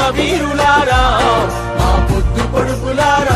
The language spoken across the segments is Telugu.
వీరులారా మా పొద్దు పొడుపులారా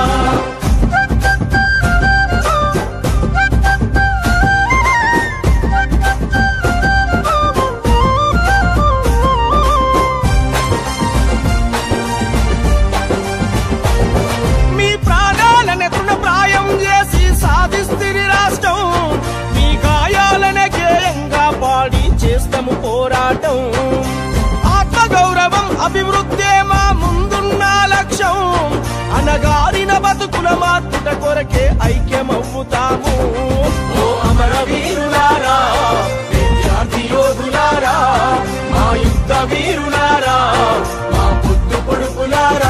మీ ప్రాణాలనే తృణప్రాయం చేసి సాధిస్తుంది రాష్ట్రం మీ గాయాలనే గేయంగా పాడి చేస్తాము పోరాటం ఆత్మగౌరవం అభివృద్ధే మా ముందున్న లక్ష్యం అనగారిన బతుకుల మార్పుట కొరకే ఐక్యమవుతాము ఓ అమర వీరులారా విద్యార్థి యోధులారా మా యుద్ధ వీరులారా మా పొద్దు పొడుపులారా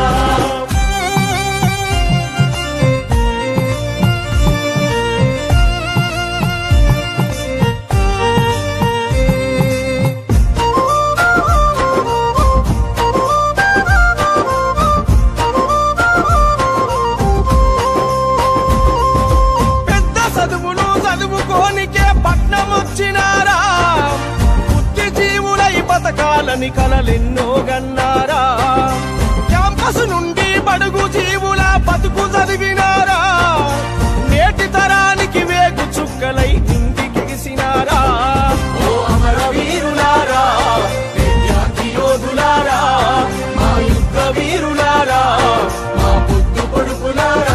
పెద్ద చదువులు చదువుకోనికే పట్నం వచ్చినారా బుద్ధిజీవులై బతకాలని కలలెన్నో గన్నారా క్యాంపస్ నుండి బడుగు జీవుల బతుకు చదివినారా నేటి తరానికి వేగు చుక్కలై ఇంటికెగిసినారా ఓ అమర వీరులారా విద్యార్థి యోధులారా మా యుద్ధ వీరులారా మా పొద్దు పొడుపులారా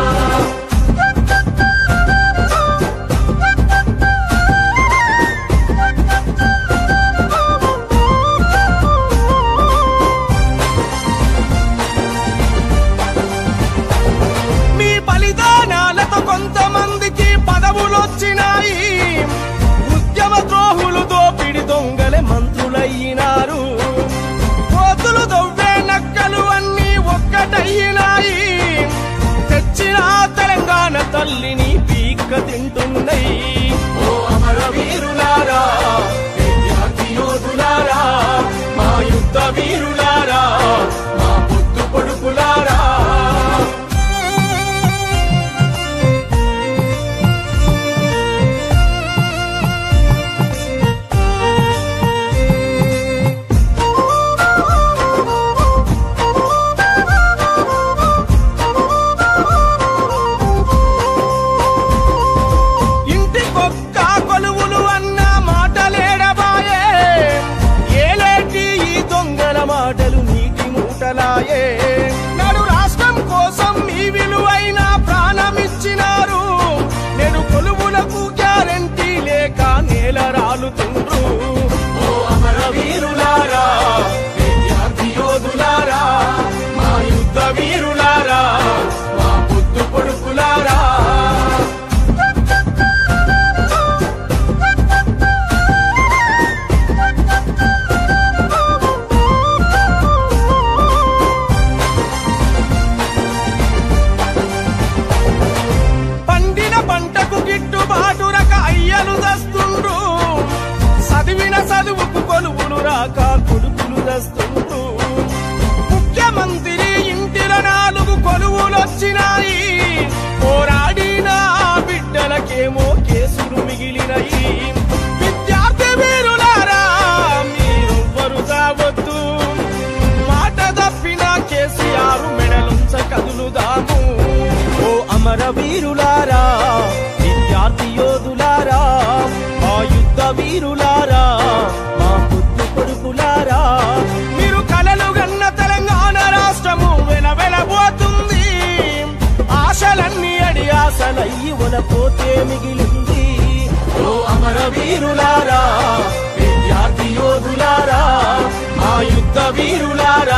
మీ బలిదానాలతో కొంతమందికి పదవులొచ్చినాయి ఉద్యమ ద్రోహులు దోపిడి దొంగలే మంత్రులయ్యినారు కోతులు దొవ్వే నక్కలు అన్నీ ఒక్కటయ్యినాయి తెచ్చిన తెలంగాణ తల్లిని పీక్క తింటున్నాయి ఓ అమర వీరులారా విద్యార్థి యోధులారా మా యుద్ధ వీరులారా మా పొద్దు పొడుపులారా ఇంటికొక్క కొలువులు అన్న మాటలేడబాయే ఏలేటి ఈ దొంగల మాటలు నీటి మూటలాయే నాడు రాష్ట్రం కోసం మీ విలువైన ప్రాణమిచ్చినారు నేను కొలువులకు గ్యారంటీ లేక నేల రాలుతుండ్రు ఓ అమర వీరులారా విద్యార్థి యోధులారా మా యుద్ధ వీరులారా మా పొద్దు పొడుపులారా పండిన పంటకు గిట్టుబాటు రక అయ్యలు దస్తుండ్రు చదివిన చదువుకు కొలువులు రాక కొడుకులు దస్తుండ్రు ముఖ్యమంత్రి ఇంటిలో నాలుగు కొలువులొచ్చినాయి పోరాడిన ఆ బిడ్డలకేమో కేసులు మిగిలినయి విద్యార్థి వీరులారా మీరెవ్వరు కావద్దు మాట తప్పిన కేసీఆర్ మెడలుంచ కదులుదాము ఓ అమర వీరులారా విద్యార్థి యోధులారా మా యుద్ధ వీరులారా మా పొద్దు కొడుకులారా మీరు కలలు గన్న తెలంగాణ రాష్ట్రము వెలవెలబోతుంది ఆశలన్నీ అడి ఆశలయ్యి పోతే మిగిలింది ఓ అమర వీరులారా విద్యార్థి యోధులారా మా యుద్ధ వీరులారా